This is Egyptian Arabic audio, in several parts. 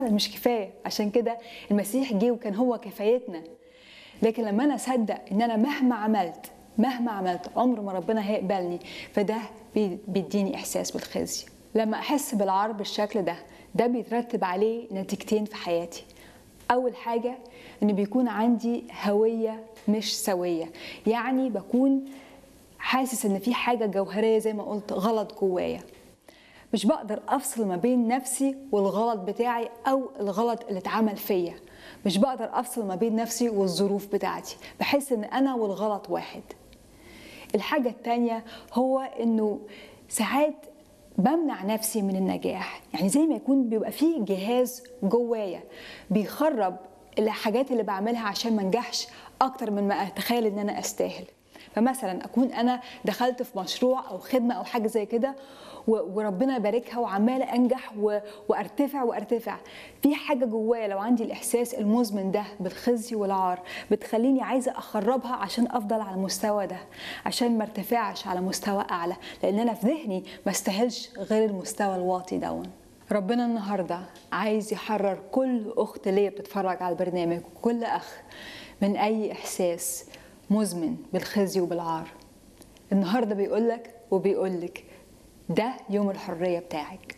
مش كفايه عشان كده المسيح جه وكان هو كفايتنا لكن لما انا اصدق ان انا مهما عملت مهما عملت عمر ما ربنا هيقبلني فده بي- بيديني احساس بالخزي لما احس بالعار بالشكل ده ده بيترتب عليه نتيجتين في حياتي اول حاجه ان بيكون عندي هويه مش سويه يعني بكون حاسس ان في حاجه جوهريه زي ما قلت غلط جوايا مش بقدر افصل ما بين نفسي والغلط بتاعي او الغلط اللي اتعمل فيا مش بقدر افصل ما بين نفسي والظروف بتاعتي بحس ان انا والغلط واحد الحاجة التانية هو انه ساعات بمنع نفسي من النجاح يعني زي ما يكون بيبقى فيه جهاز جوايا بيخرب الحاجات اللي بعملها عشان ما انجحش اكتر من ما اتخيل ان انا استاهل فمثلا اكون انا دخلت في مشروع او خدمه او حاجه زي كده و- وربنا يباركها وعماله انجح و- وارتفع وارتفع في حاجه جوايا لو عندي الاحساس المزمن ده بالخزي والعار بتخليني عايزه اخربها عشان افضل على المستوى ده عشان ما ارتفعش على مستوى اعلى لان انا في ذهني ما استاهلش غير المستوى الواطي دون ربنا النهارده عايز يحرر كل اخت ليا بتتفرج على البرنامج وكل اخ من اي احساس مزمن بالخزي وبالعار النهارده بيقولك وبيقولك ده يوم الحريه بتاعك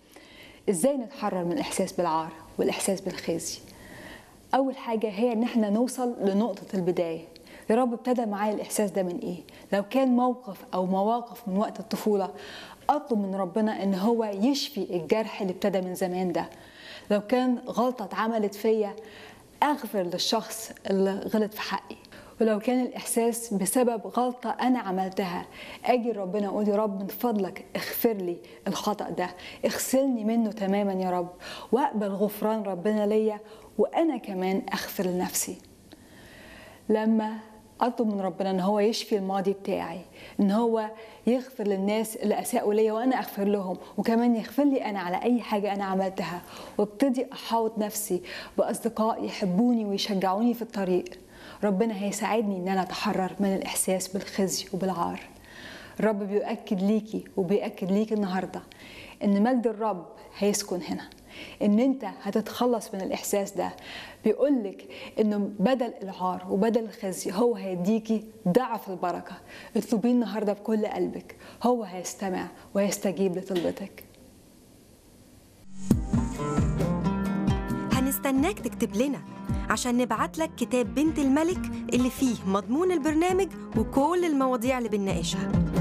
ازاي نتحرر من الاحساس بالعار والاحساس بالخزي اول حاجه هي ان احنا نوصل لنقطه البدايه يا رب ابتدى معايا الاحساس ده من ايه لو كان موقف او مواقف من وقت الطفوله اطلب من ربنا ان هو يشفي الجرح اللي ابتدى من زمان ده لو كان غلطه اتعملت فيا اغفر للشخص اللي غلط في حقي ولو كان الإحساس بسبب غلطة أنا عملتها أجي ربنا أقول يا رب من فضلك اغفر لي الخطأ ده اغسلني منه تماما يا رب وأقبل غفران ربنا ليا وأنا كمان أغفر لنفسي لما اطلب من ربنا ان هو يشفي الماضي بتاعي ان هو يغفر للناس اللي اساءوا ليا وانا اغفر لهم وكمان يغفر لي انا على اي حاجه انا عملتها وابتدي احاوط نفسي باصدقاء يحبوني ويشجعوني في الطريق ربنا هيساعدني ان انا اتحرر من الاحساس بالخزي وبالعار الرب بيؤكد ليكي وبيأكد ليك النهارده ان مجد الرب هيسكن هنا ان انت هتتخلص من الاحساس ده بيقولك انه بدل العار وبدل الخزي هو هيديكي ضعف البركه اطلبيه النهارده بكل قلبك هو هيستمع ويستجيب لطلبتك هنستناك تكتب لنا عشان نبعت لك كتاب بنت الملك اللي فيه مضمون البرنامج وكل المواضيع اللي بنناقشها